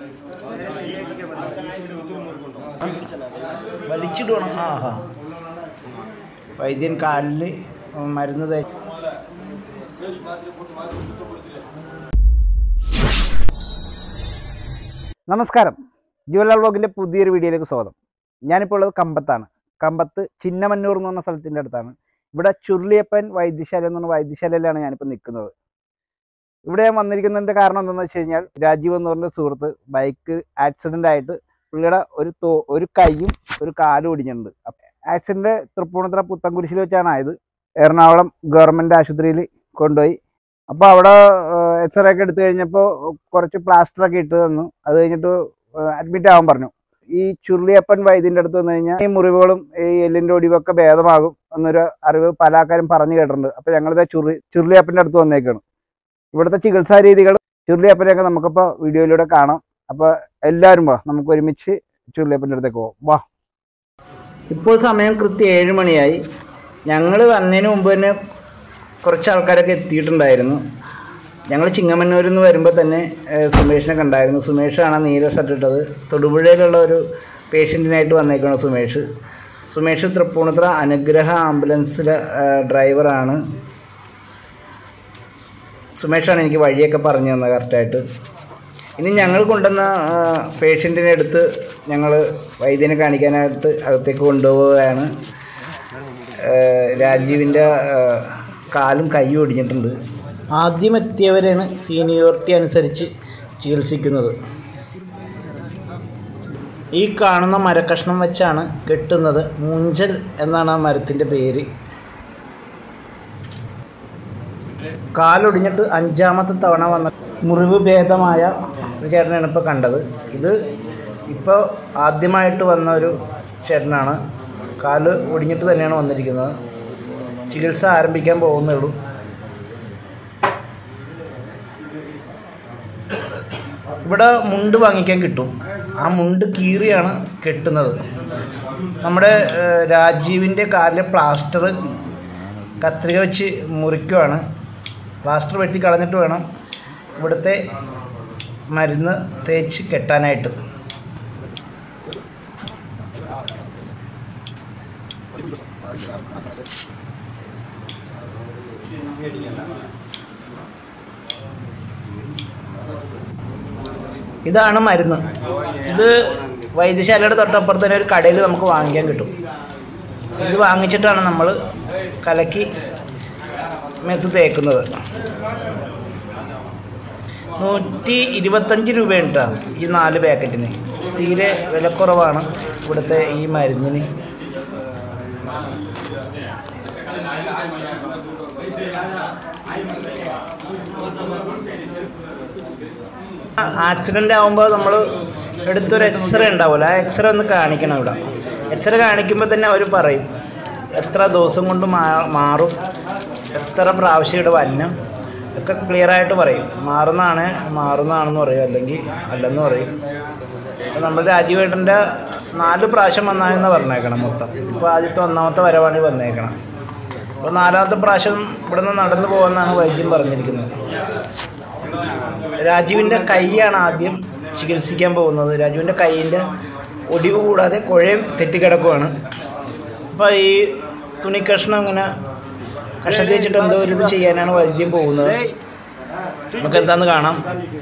വലിച്ചിടണം ആ ഹാ വൈദ്യൻ കാലിൽ മരുന്ന് തേ നമസ്കാരം ജുവലാൽ വ്ളോഗിൻ്റെ പുതിയൊരു വീഡിയോയിലേക്ക് സ്വാഗതം ഞാനിപ്പോൾ ഉള്ളത് കമ്പത്താണ് കമ്പത്ത് ചിന്നമന്നൂർ എന്ന് പറഞ്ഞ സ്ഥലത്തിൻ്റെ അടുത്താണ് ഇവിടെ ചുരുളിയപ്പൻ വൈദ്യശാല എന്ന് പറഞ്ഞ വൈദ്യശാലയിലാണ് ഞാനിപ്പോൾ നിൽക്കുന്നത് ഇവിടെ ഞാൻ വന്നിരിക്കുന്നതിൻ്റെ കാരണം എന്താണെന്ന് വെച്ച് കഴിഞ്ഞാൽ രാജീവ് എന്ന് പറഞ്ഞ സുഹൃത്ത് ബൈക്ക് ആക്സിഡൻ്റ് ആയിട്ട് പുള്ളിയുടെ ഒരു തോ ഒരു കൈയും ഒരു കാലും ഒടിഞ്ഞിട്ടുണ്ട് ആക്സിഡൻറ്റ് തൃപ്പൂണിത്തുറ പുത്തൻകുരിശിൽ വെച്ചാണ് ആയത് എറണാകുളം ഗവൺമെൻറ് ആശുപത്രിയിൽ കൊണ്ടുപോയി അപ്പോൾ അവിടെ എക്സ്റേ ഒക്കെ എടുത്തു കഴിഞ്ഞപ്പോൾ കുറച്ച് പ്ലാസ്റ്ററൊക്കെ ഇട്ട് തന്നു അത് കഴിഞ്ഞിട്ട് അഡ്മിറ്റ് ആവാൻ പറഞ്ഞു ഈ ചുരുളിയപ്പൻ വൈദ്യൻ്റെ അടുത്ത് വന്നു കഴിഞ്ഞാൽ ഈ മുറിവുകളും ഈ എല്ലിൻ്റെ ഒടിവൊക്കെ ഭേദമാകും എന്നൊരു അറിവ് പല ആൾക്കാരും പറഞ്ഞു കേട്ടിട്ടുണ്ട് അപ്പോൾ ഞങ്ങളിത് ചുരുളി ചുരുളിയപ്പൻ്റെ അടുത്ത് വന്നേക്കാണ് ഇവിടുത്തെ ചികിത്സാ രീതികൾ ചുരുളിയപ്പനെയൊക്കെ നമുക്കിപ്പോൾ വീഡിയോയിലൂടെ കാണാം അപ്പോൾ എല്ലാവരും വാ നമുക്ക് ഒരുമിച്ച് ചുരുളിയപ്പൻ്റെ അടുത്തേക്ക് പോവാം വാ ഇപ്പോൾ സമയം കൃത്യം ഏഴ് മണിയായി ഞങ്ങൾ വന്നതിന് മുമ്പ് തന്നെ കുറച്ച് ആൾക്കാരൊക്കെ എത്തിയിട്ടുണ്ടായിരുന്നു ഞങ്ങൾ ചിങ്ങമന്നൂരിൽ നിന്ന് വരുമ്പോൾ തന്നെ ഏഹ്, സുമേഷിനെ കണ്ടായിരുന്നു സുമേഷാണ് നീല ഷർട്ട് ഇട്ടത് തൊടുപുഴയിലുള്ള ഒരു പേഷ്യൻറ്റിനായിട്ട് വന്നേക്കണം സുമേഷ് സുമേഷ് തൃപ്പൂണിത്തുറ അനുഗ്രഹ ആംബുലൻസിലെ ഏഹ്, ഡ്രൈവറാണ് സുമേഷാണ് എനിക്ക് വഴിയൊക്കെ പറഞ്ഞു തന്നത് കറക്റ്റായിട്ട് ഇനി ഞങ്ങൾ കൊണ്ടുവന്ന പേഷ്യൻറ്റിനെ എടുത്ത് ഞങ്ങൾ വൈദ്യനെ കാണിക്കാനായിട്ട് അകത്തേക്ക് കൊണ്ടുപോവുകയാണ് ഏഹ് രാജീവിൻ്റെ ഏഹ് കാലും കൈയും ഒടിഞ്ഞിട്ടുണ്ട് ആദ്യം എത്തിയവരാണ് സീനിയോറിറ്റി അനുസരിച്ച് ചികിത്സിക്കുന്നത് ഈ കാണുന്ന മരക്കഷ്ണം വെച്ചാണ് കെട്ടുന്നത് മൂഞ്ചൽ എന്നാണ് ആ മരത്തിൻ്റെ പേര് കാലൊടിഞ്ഞിട്ട് അഞ്ചാമത്തെ തവണ വന്ന മുറിവ് ഭേദമായ ഒരു ചേട്ടനാണ് ഇപ്പോൾ കണ്ടത് ഇത് ഇപ്പോൾ ആദ്യമായിട്ട് വന്ന ഒരു ചേട്ടനാണ് കാല് ഒടിഞ്ഞിട്ട് തന്നെയാണ് വന്നിരിക്കുന്നത് ചികിത്സ ആരംഭിക്കാൻ പോകുന്നേ ഉള്ളൂ ഇവിടെ മുണ്ട് വാങ്ങിക്കാൻ കിട്ടും ആ മുണ്ട് കീറിയാണ് കെട്ടുന്നത് നമ്മുടെ ഏഹ്, രാജീവിൻ്റെ കാലിലെ പ്ലാസ്റ്റർ കത്രിക വെച്ച് മുറിക്കുവാണ് പ്ലാസ്റ്റർ വെട്ടി കളഞ്ഞിട്ട് വേണം ഇവിടുത്തെ മരുന്ന് തേച്ച് കെട്ടാനായിട്ട് ഇതാണ് മരുന്ന് ഇത് വൈദ്യശാലയുടെ തൊട്ടപ്പുറത്ത് തന്നെ ഒരു കടയിൽ നമുക്ക് വാങ്ങിക്കാൻ കിട്ടും ഇത് വാങ്ങിച്ചിട്ടാണ് നമ്മൾ കലക്കി മെത്ത് തേക്കുന്നത് നൂറ്റി ഇരുപത്തഞ്ച് രൂപയുണ്ട് ട്ടോ ഈ നാല് പാക്കറ്റിന് തീരെ വിലക്കുറവാണ് ഇവിടുത്തെ ഈ മരുന്നിന് ആക്സിഡൻ്റ് ആകുമ്പോൾ നമ്മൾ എടുത്തൊരു എക്സ്റേ ഉണ്ടാവുമല്ലോ ആ എക്സ്റേ ഒന്ന് കാണിക്കണം ഇവിടെ എക്സ്റേ കാണിക്കുമ്പോൾ തന്നെ അവർ പറയും എത്ര ദിവസം കൊണ്ട് മാ- മാറും എത്ര പ്രാവശ്യം ഇവിടെ വന്നം ഒക്കെ ക്ലിയർ ആയിട്ട് പറയും മാറുന്നതാണ് മാറുന്നതാണെന്ന് പറയും അല്ലെങ്കിൽ അല്ലെന്ന് പറയും അപ്പോൾ നമ്മൾ രാജീവേട്ടൻ്റെ നാല് പ്രാവശ്യം വന്നായെന്ന് പറഞ്ഞേക്കണം മൊത്തം ഇപ്പോൾ ആദ്യത്തെ ഒന്നാമത്തെ വരവാണ് ഈ വന്നേക്കണം അപ്പോൾ നാലാമത്തെ പ്രാവശ്യം ഇവിടെ നിന്ന് നടന്നു പോകുമെന്നാണ് വൈദ്യം പറഞ്ഞിരിക്കുന്നത് രാജുവിൻ്റെ കൈയാണ് ആദ്യം ചികിത്സിക്കാൻ പോകുന്നത് രാജുവിൻ്റെ കൈയിൻ്റെ ഒടിവ് കൂടാതെ കുഴയും തെറ്റിക്കിടക്കുവാണ് അപ്പോൾ ഈ തുണിക്കഷ്ണം ഇങ്ങനെ കഷത്തി വെച്ചിട്ട് എന്തോ ഒരു ഇത് ചെയ്യാനാണ് വൈദ്യം പോകുന്നത് നമുക്ക് എന്താന്ന് കാണാം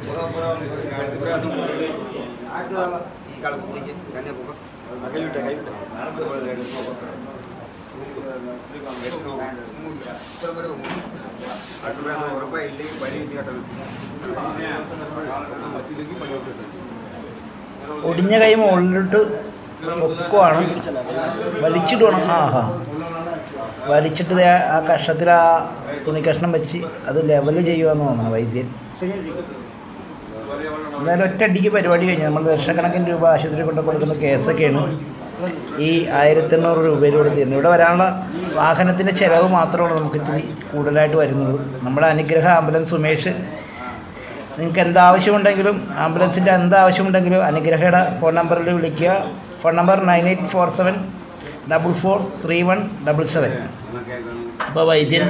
ഒടിഞ്ഞ കൈ മുകളിലിട്ട് പൊക്കുവാണ് വലിച്ചിടണം ആ ഹാ വലിച്ചിട്ട് ദേ ആ കഷത്തിൽ ആ തുണി കഷ്ണം വെച്ച് അത് ലെവൽ ചെയ്യുവാന്ന് തോന്നുന്നു വൈദ്യൻ എന്തായാലും ഒറ്റയടിക്ക് പരിപാടി കഴിഞ്ഞു നമ്മൾ ലക്ഷക്കണക്കിന് രൂപ ആശുപത്രി കൊണ്ട് കൊടുക്കുന്ന കേസൊക്കെയാണ് ഈ ആയിരത്തി എണ്ണൂറ് രൂപയിലൂടെ തീരുന്നത് ഇവിടെ വരാനുള്ള വാഹനത്തിൻ്റെ ചിലവ് മാത്രമാണ് നമുക്ക് ഇത്തിരി കൂടുതലായിട്ട് വരുന്നുള്ളൂ നമ്മുടെ അനുഗ്രഹ ആംബുലൻസ് സുമേഷ് നിങ്ങൾക്ക് എന്താവശ്യമുണ്ടെങ്കിലും ആംബുലൻസിൻ്റെ എന്താവശ്യമുണ്ടെങ്കിലും അനുഗ്രഹയുടെ ഫോൺ നമ്പറിൽ വിളിക്കുക phone number nine eight four seven double four three one double seven അപ്പോൾ വൈദ്യൻ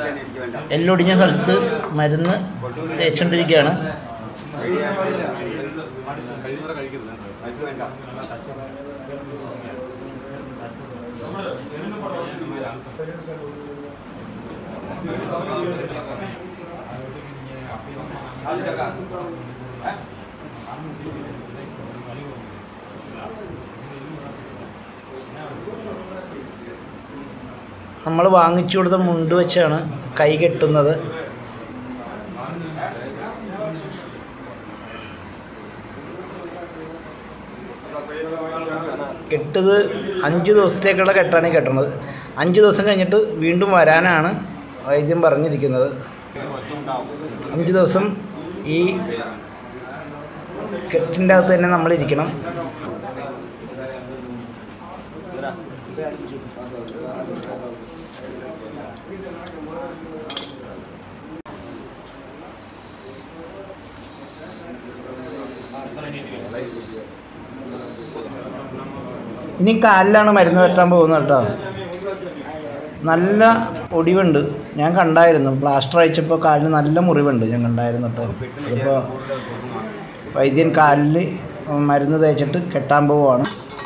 എല്ലൊടിഞ്ഞ സ്ഥലത്ത് മരുന്ന് തേച്ചുകൊണ്ടിരിക്കുകയാണ് നമ്മൾ വാങ്ങിച്ചു കൊടുത്ത മുണ്ട് വെച്ചാണ് കൈ കെട്ടുന്നത് കെട്ടത് അഞ്ച് ദിവസത്തേക്കുള്ള കെട്ടാണ് ഈ കെട്ടണത് അഞ്ച് ദിവസം കഴിഞ്ഞിട്ട് വീണ്ടും വരാനാണ് വൈദ്യം പറഞ്ഞിരിക്കുന്നത് അഞ്ച് ദിവസം ഈ കെട്ടിൻ്റെ അകത്ത് തന്നെ നമ്മളിരിക്കണം ഇനി കാലിലാണ് മരുന്ന് വെട്ടാൻ പോകുന്നത് കേട്ടോ നല്ല ഒടിവുണ്ട് ഞാൻ കണ്ടായിരുന്നു പ്ലാസ്റ്റർ അയച്ചപ്പോൾ കാലിന് നല്ല മുറിവുണ്ട് ഞാൻ കണ്ടായിരുന്നു കേട്ടോ അതിപ്പോൾ വൈദ്യൻ കാലിൽ മരുന്ന് തേച്ചിട്ട് കെട്ടാൻ പോവുകയാണ്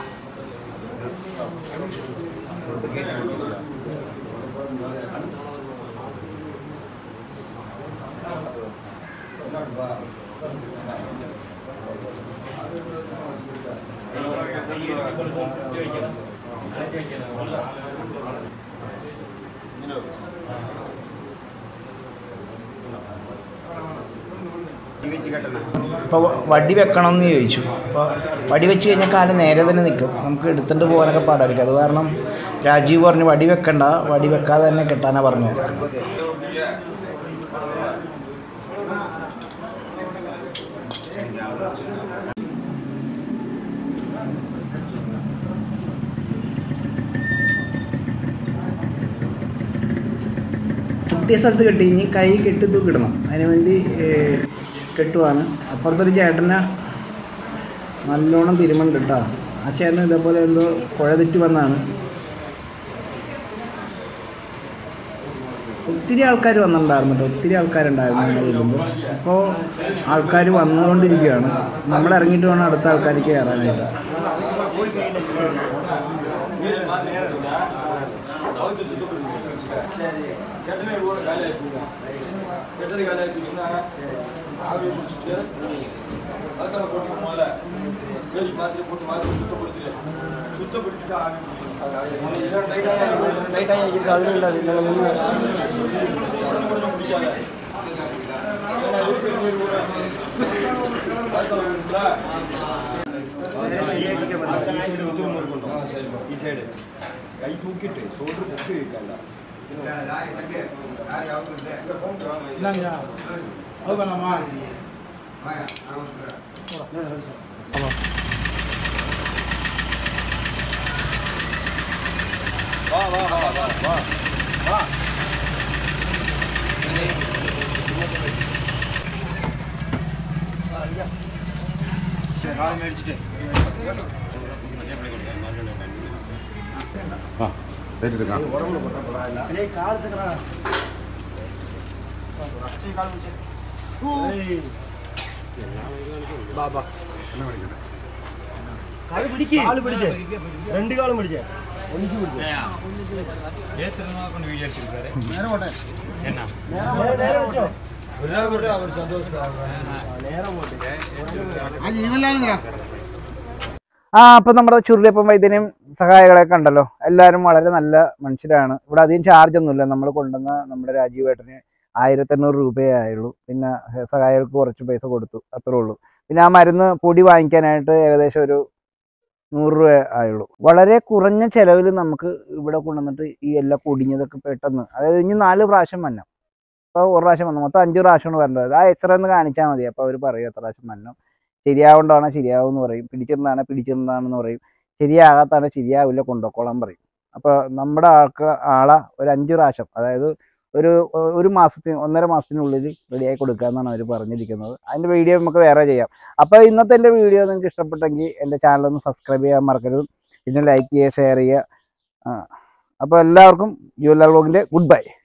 അപ്പോൾ വടി വെക്കണം എന്ന് ചോദിച്ചു അപ്പോൾ വടി വെച്ച് കഴിഞ്ഞാൽ കാല് നേരെ തന്നെ നിൽക്കും നമുക്ക് എടുത്തിട്ട് പോകാനൊക്കെ പാടായിരിക്കും അത് കാരണം രാജീവ് പറഞ്ഞു വടി വെക്കണ്ട വടി വെക്കാതെ തന്നെ കെട്ടാനാ പറഞ്ഞു കിട്ടിയ സ്ഥലത്ത് കെട്ടി ഇനി കൈ കെട്ടി തൂക്കിടണം അതിന് വേണ്ടി ഏഹ്, കെട്ടുവാണ് അപ്പുറത്തൊരു ചേട്ടനെ നല്ലോണം തിരുമുണ്ട് കേട്ടോ ആ ചേട്ടൻ ഇതേപോലെ എന്തോ കുഴ തെറ്റി വന്നാണ് ഒത്തിരി ആൾക്കാർ വന്നിട്ടുണ്ടായിരുന്നു കേട്ടോ ഒത്തിരി ആൾക്കാരുണ്ടായിരുന്നു നമ്മൾ ഇരുമ്പോൾ അപ്പോൾ ആൾക്കാർ വന്നുകൊണ്ടിരിക്കുകയാണ് നമ്മൾ ഇറങ്ങിയിട്ട് വേണം അടുത്ത ആൾക്കാർക്ക് കയറാനായിട്ട് ഈ സൈഡ് കൈ തൂക്കിട്ട് ഷോൾഡർ പൊക്കി വെക്കണ്ട ആ എടുക്കാം രണ്ട് കാലം പിടിച്ചേ ഒന്നിച്ചു പിടിച്ചേ നേരെ പിടിച്ചോ ഒരാൾ പറഞ്ഞ അവർ സന്തോഷം നേരെ പോട്ടെ ആ ജീവനിലാണെന്നില്ല ആ അപ്പം നമ്മുടെ ചുരുളിയപ്പം വൈദ്യനെയും സഹായികളെ കണ്ടല്ലോ എല്ലാവരും വളരെ നല്ല മനുഷ്യരാണ് ഇവിടെ അധികം ചാർജ് ഒന്നുമില്ല നമ്മൾ കൊണ്ടുവന്ന നമ്മുടെ രാജീവ് ഏട്ടന് ആയിരത്തെണ്ണൂറ് രൂപയേ ആയുള്ളൂ പിന്നെ സഹായികൾക്ക് കുറച്ച് പൈസ കൊടുത്തു അത്രേ ഉള്ളൂ പിന്നെ ആ മരുന്ന് പൊടി വാങ്ങിക്കാനായിട്ട് ഏകദേശം ഒരു നൂറ് രൂപ ആയുള്ളൂ വളരെ കുറഞ്ഞ ചിലവിൽ നമുക്ക് ഇവിടെ കൊണ്ടുവന്നിട്ട് ഈ എല്ലാം പൊടിഞ്ഞതൊക്കെ പെട്ടെന്ന് അതായത് ഇനി നാല് പ്രാവശ്യം വന്നം ഇപ്പോൾ ഒരു പ്രാവശ്യം വന്നു മൊത്തം അഞ്ച് പ്രാവശ്യമാണ് വരേണ്ടത് ആ എക്സ്റേ ഒന്ന് കാണിച്ചാൽ മതി അപ്പോൾ അവർ പറയും എത്ര പ്രാവശ്യം വന്നം ശരിയാവേണ്ടതാണ് ശരിയാവും എന്ന് പറയും പിടിച്ചിരുന്നതാണ് പിടിച്ചിരുന്നതാണെന്ന് പറയും ശരിയാകാത്താണ് ശരിയാവില്ല കൊണ്ടുപോക്കോളാൻ പറയും അപ്പോൾ നമ്മുടെ ആൾക്ക് ആളെ ഒരു അഞ്ച് പ്രാവശ്യം അതായത് ഒരു ഒരു മാസത്തിന് ഒന്നര മാസത്തിനുള്ളിൽ റെഡിയാക്കി കൊടുക്കുക എന്നാണ് അവർ പറഞ്ഞിരിക്കുന്നത് അതിൻ്റെ വീഡിയോ നമുക്ക് വേറെ ചെയ്യാം അപ്പോൾ ഇന്നത്തെ എൻ്റെ വീഡിയോ നിങ്ങൾക്ക് ഇഷ്ടപ്പെട്ടെങ്കിൽ എൻ്റെ ചാനൽ ഒന്ന് സബ്സ്ക്രൈബ് ചെയ്യാൻ മറക്കരുത് പിന്നെ ലൈക്ക് ചെയ്യുക ഷെയർ ചെയ്യുക അപ്പോൾ എല്ലാവർക്കും ജുവല്ലാർ വ്ളോഗിൻ്റെ ഗുഡ് ബൈ